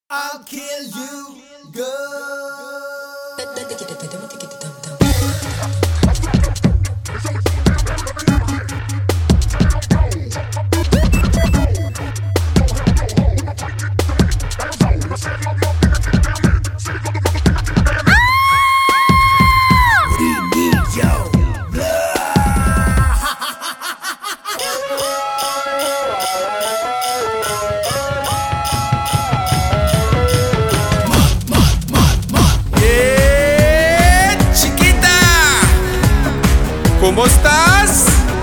I'll kill you, girl. We need your ¡Eh, chiquita! ¿Cómo estás?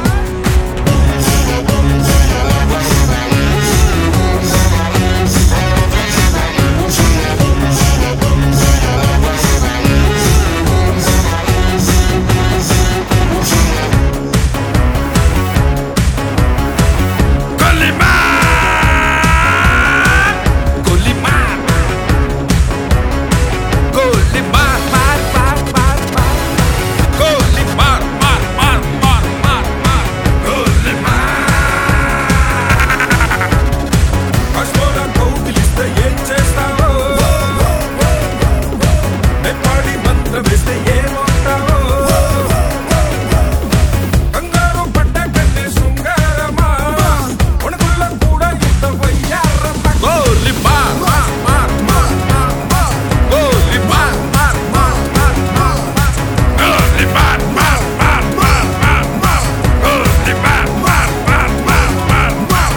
¡Colimar! ¡Colimar! ¡Colimar! ¡Mar, mar, mar, mar! ¡Colimar! ¡Mar, mar, mar, mar, mar! ¡Colimar! కష్టోరా కౌగిలిస్తే ఏం చేస్తావో నెప్పాడి మంత్రం వేస్తే ఏమవుతావో కంగారు పడ్డ కంటే శృంగారమా కొడుకుల్లో కూడా ఇంత వయ్యారమ్మ గోలి మార్ మార్ మార్ మార్ మార్ మార్ గోలి మార్ మార్ మార్ మార్ మార్ మార్ గోలి మార్ మార్ మార్ మార్ మార్ మార్ గోలి మార్ మార్ మార్ మార్ మార్ మార్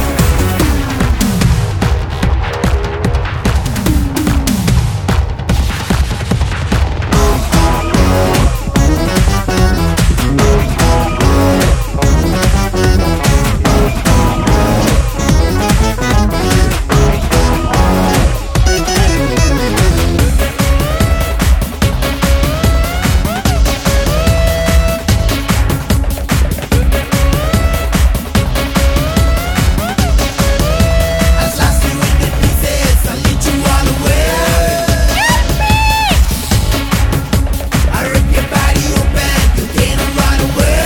I slice you into pieces. I lead you all the way. I rip your body open. You can't run away.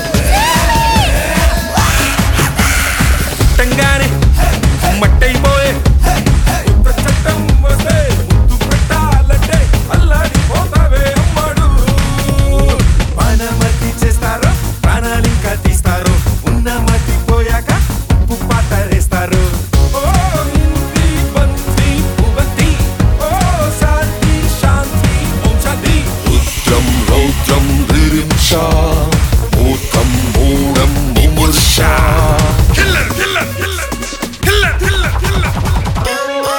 పుట్టంగానే మట్టయిపోయే కొత్త చట్టం వస్తే ముద్దు పెట్టాలంటే అల్లాడిపోతావే అమ్మడు మతి చేస్తారు ప్రాణాలు ఇంకా తీస్తారు ఉన్న మతి పోయాక ఉప్పు పాతరేస్తారు ఓ హిందీ బంతి భువంతి ఓ శాంతి శాంతి ఓం శాంతి రుద్రం రౌద్రం రిరింషా మూర్ఖం మూఢం ముమూర్షా killer killer killer killer killer killer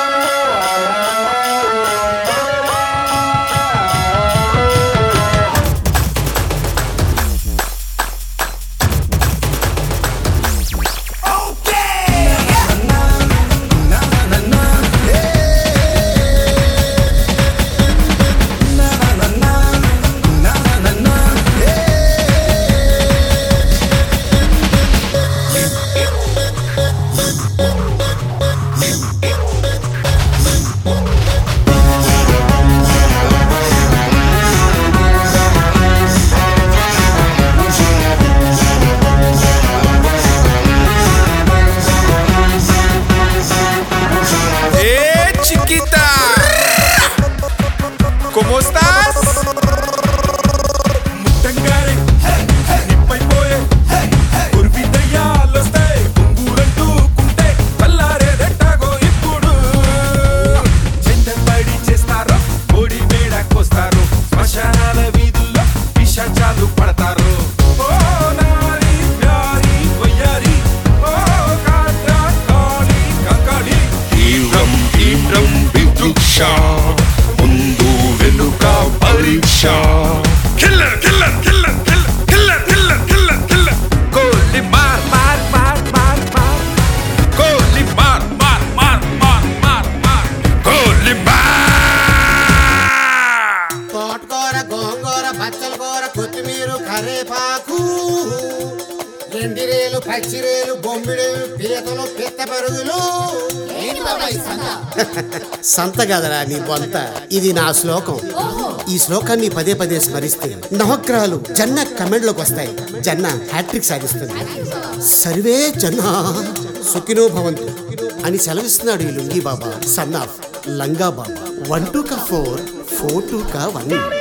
¡Eh, chiquita! ¿Cómo estás? ముట్టంగానే నిప్పైపోయే కురిపి దయ్యాలొస్తే కుంగురంటూకుంటే కల్లారేదెట్టాగో ఇప్పుడు చెంతబడి చేస్తారు కోడి మేడ కోస్తారు శ్మశానాల వీధుల్లో పిశాచాలు పడతారు ఓ నారి ప్యారి వయ్యారి ఓ కాట్రా కాళీ కంకాళీ తీవ్రం తీవ్రం వివృక్షా ముందు వెనుక పరీక్ష Killer, killer, killer, killer, killer, killer, killer, killer. Goli mar, mar, mar, mar, mar. Goli mar, mar, mar, mar, mar, mar. Goli mar. తోటకూర గోంగూర బచ్చల కూర కొత్తిమీర కరేపాకు ఎండిరేలు పచ్చిరేలు బొమ్మిడేలు పీతలు పిత్త పరుగులు సంత కదరా నీ బొంత ఇది నా శ్లోకం ఈ శ్లోకాన్ని పదే పదే స్మరిస్తే నవగ్రహాలు జన్న కమెంట్లోకి వస్తాయి జన్న హ్యాట్రిక్ సాధిస్తుంది సర్వే జన్న సుఖినో భవంతు అని సెలవిస్తున్నాడు ఈ లుంగీ బాబా son of Langa Baba one two కా ఫోర్ ఫోర్ టూ కా వన్